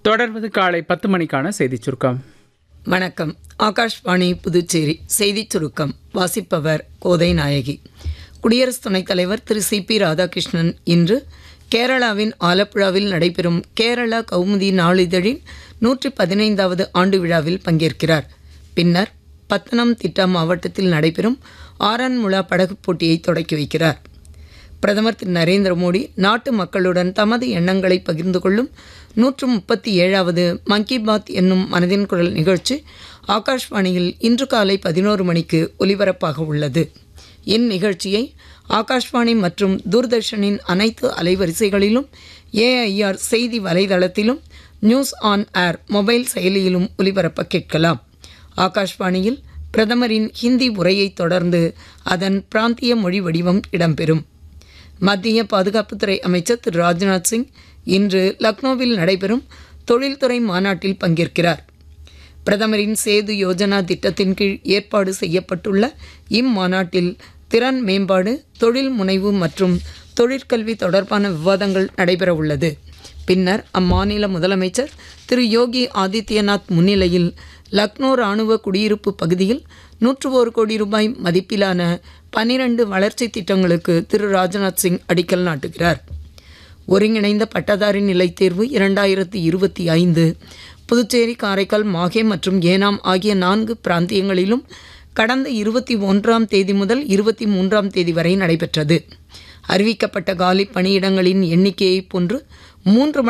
தொடர்வது காலை பத்து மணிக்கான செய்திச் சுருக்கம் வணக்கம் ஆகாஷ்வாணி புதுச்சேரி செய்திச் சுருக்கம் வாசிப்பவர் கோதை நாயகி குடியரசு துணைத் தலைவர் திரு சி பி ராதாகிருஷ்ணன் இன்று கேரளாவின் ஆலப்புழாவில் நடைபெறும் கேரளா கௌமுதி நாளிதழின் நூற்றி பதினைந்தாவது ஆண்டு விழாவில் பங்கேற்கிறார் பின்னர் பத்தனம் திட்டா மாவட்டத்தில் நடைபெறும் ஆரன்முளா படகுப் போட்டியை தொடக்கி வைக்கிறார் பிரதமர் திரு நரேந்திர மோடி நாட்டு மக்களுடன் தமது எண்ணங்களை பகிர்ந்து கொள்ளும் நூற்று முப்பத்தி ஏழாவது மன் கி பாத் என்னும் மனதின் குரல் நிகழ்ச்சி ஆகாஷ்வாணியில் இன்று காலை பதினோரு மணிக்கு ஒலிபரப்பாக உள்ளது இந்நிகழ்ச்சியை ஆகாஷ்வாணி மற்றும் தூர்தர்ஷனின் அனைத்து அலைவரிசைகளிலும் ஏஐஆர் செய்தி வலைதளத்திலும் நியூஸ் ஆன் ஏர் மொபைல் செயலியிலும் ஒலிபரப்ப கேட்கலாம் ஆகாஷ்வாணியில் பிரதமரின் ஹிந்தி உரையைத் தொடர்ந்து அதன் பிராந்திய மொழி வடிவம் இடம்பெறும் மத்திய பாதுகாப்புத்துறை அமைச்சர் திரு ராஜ்நாத் சிங் இன்று லக்னோவில் நடைபெறும் தொழில்துறை மாநாட்டில் பங்கேற்கிறார் பிரதமரின் சேது யோஜனா திட்டத்தின் கீழ் ஏற்பாடு செய்யப்பட்டுள்ள இம்மாநாட்டில் திறன் மேம்பாடு தொழில் முனைவு மற்றும் தொழிற்கல்வி தொடர்பான விவாதங்கள் நடைபெறவுள்ளது பின்னர் அம்மாநில முதலமைச்சர் திரு யோகி ஆதித்யநாத் முன்னிலையில் லக்னோ ராணுவ குடியிருப்பு பகுதியில் நூற்று ஒரு கோடி ரூபாய் மதிப்பிலான பனிரெண்டு வளர்ச்சி திட்டங்களுக்கு திரு ராஜ்நாத் சிங் அடிக்கல் நாட்டுகிறார் ஒருங்கிணைந்த பட்டதாரி நிலைத் தேர்வு இரண்டாயிரத்தி இருபத்தி ஐந்து புதுச்சேரி காரைக்கால் மாஹே மற்றும் ஏனாம் ஆகிய நான்கு பிராந்தியங்களிலும் கடந்த இருபத்தி ஒன்றாம் தேதி முதல் இருபத்தி மூன்றாம் தேதி வரை நடைபெற்றது அறிவிக்கப்பட்ட காலி பணியிடங்களின் எண்ணிக்கையைப் போன்று மூன்று